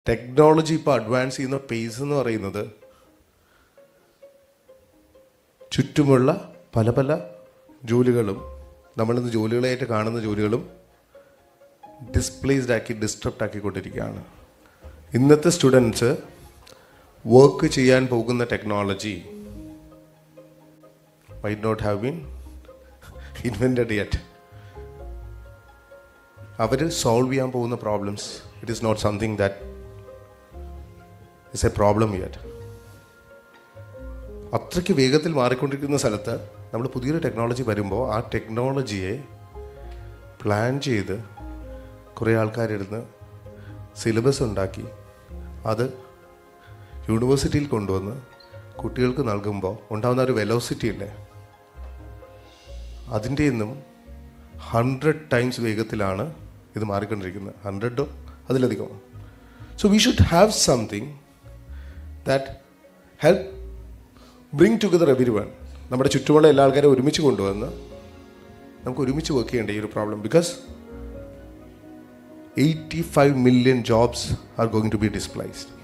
technology ഇപ്പോൾ advance ചെയ്യുന്ന pace എന്ന് പറയുന്നത് ചുറ്റുമുള്ള പല പല ജോലികളും നമ്മളിന്ന് ജോലികളായിട്ട് കാണുന്ന ജോലികളും ഡിസ്പ്ലേസ്ഡ് ആക്കി ഡിസ്ട്രപ്റ്റ് ആക്കിക്കൊണ്ടിരിക്കുകയാണ് ഇന്നത്തെ സ്റ്റുഡൻസ് വർക്ക് ചെയ്യാൻ പോകുന്ന technology might not have been invented yet അവർ സോൾവ് ചെയ്യാൻ പോകുന്ന problems it is not something that is a problem yet അത്രയ്ക്ക് വേഗത്തിൽ മാറിക്കൊണ്ടിരിക്കുന്ന സ്ഥലത്ത് നമ്മൾ പുതിയൊരു ടെക്നോളജി വരുമ്പോൾ ആ ടെക്നോളജിയെ പ്ലാൻ ചെയ്ത് കുറേ ആൾക്കാരിരുന്ന് സിലബസ് ഉണ്ടാക്കി അത് യൂണിവേഴ്സിറ്റിയിൽ കൊണ്ടുവന്ന് കുട്ടികൾക്ക് നൽകുമ്പോൾ ഉണ്ടാകുന്ന ഒരു വെലോസിറ്റി ഇല്ലേ അതിൻ്റെ നിന്നും ഹൺഡ്രഡ് ടൈംസ് വേഗത്തിലാണ് ഇത് മാറിക്കൊണ്ടിരിക്കുന്നത് ഹൺഡ്രഡോ അതിലധികം so we should have something that help bring together everyone നമ്മുടെ ചുറ്റുമുള്ള എല്ലാ ആൾക്കാരെയും ഒരുമിച്ച് കൊണ്ടുവന്ന് നമുക്ക് ഒരുമിച്ച് വർക്ക് ചെയ്യേണ്ട ഈ ഒരു problem because eighty five million jobs are going to be ഡിസ്പ്ലൈസ്ഡ്